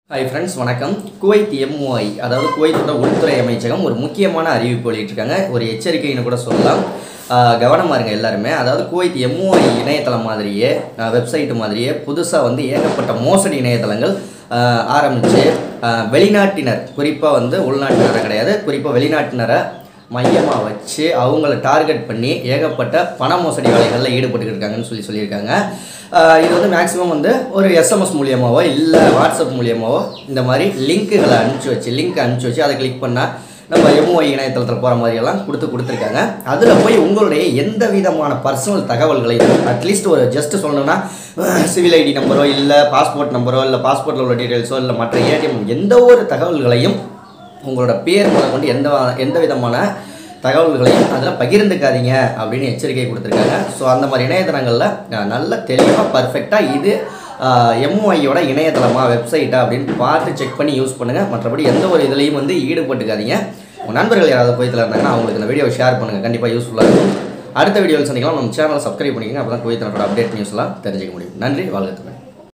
hi friends வணக்கம் Kuwait MOI அதாவது குவைத்தோட உள்துறை அமைச்சகம் ஒரு முக்கியமான அறிவிப்பு வெளியிட்டிருக்காங்க ஒரு எச்சரிக்கைன்னு கூட சொல்லலாம் ஆஹ் கவனமா இருங்க எல்லாருமே அதாவது குவைத் எம்ஓஐ இணையதளம் மாதிரியே வெப்சைட் மாதிரியே புதுசாக வந்து ஏகப்பட்ட மோசடி இணையதளங்கள் ஆஹ் ஆரம்பிச்சு ஆஹ் வெளிநாட்டினர் குறிப்பாக வந்து உள்நாட்டினரை கிடையாது குறிப்பாக வெளிநாட்டினரை மையமாக வச்சு அவங்கள டார்கெட் பண்ணி ஏகப்பட்ட பண மோசடி வேலைகளில் ஈடுபட்டுக்கிட்டு இருக்காங்கன்னு சொல்லி சொல்லியிருக்காங்க ஆஹ் இது வந்து மேக்ஸிமம் வந்து ஒரு எஸ்எம்எஸ் மூலியமாவோ இல்லை வாட்ஸ்அப் மூலியமாவோ இந்த மாதிரி லிங்க்குகளை அனுப்பிச்சி வச்சு லிங்க் அனுப்பிச்சி வச்சு அதை கிளிக் பண்ணால் நம்ம எம்ஓஐ இணையதளத்தில் போகிற மாதிரியெல்லாம் கொடுத்து கொடுத்துருக்காங்க அதில் போய் உங்களுடைய எந்த விதமான பர்சனல் தகவல்களையும் அட்லீஸ்ட் ஒரு ஜஸ்ட் சொல்லணும்னா சிவில் ஐடி நம்பரோ இல்லை பாஸ்போர்ட் நம்பரோ இல்லை பாஸ்போர்ட்டில் உள்ள டீட்டெயில்ஸோ இல்லை மற்ற ஏடிஎம் எந்த ஒரு தகவல்களையும் உங்களோட பேர் முதல் கொண்டு எந்த எந்த விதமான தகவல்களையும் அதில் பகிர்ந்துக்காதீங்க அப்படின்னு எச்சரிக்கை கொடுத்துருக்காங்க ஸோ அந்த மாதிரி இணையதளங்களில் அஹ், நல்ல தெளிவாக பர்ஃபெக்டாக இது எம்ஒஐயோட இணையதளமா வெப்சைட்டா அப்படின்னு பார்த்து செக் பண்ணி யூஸ் பண்ணுங்கள் மற்றபடி எந்த ஒரு இதுலேயும் வந்து ஈடுபட்டுக்காதீங்க உங்கள் நண்பர்கள் யாராவது குவைத்தில் இருந்தாங்கன்னா அவங்களுக்கு இந்த வீடியோ ஷேர் பண்ணுங்கள் கண்டிப்பாக யூஸ்ஃபுல்லாக இருக்கும் அடுத்த வீடியோவில் சந்திக்கலாம் நம்ம சேனலை சப்ஸ்கிரைப் பண்ணிக்கங்க அப்போ தான் குவைத்தினோட அப்டேட் நியூஸ்லாம் தெரிஞ்சுக்க முடியும் நன்றி வாழ்த்துக்கள்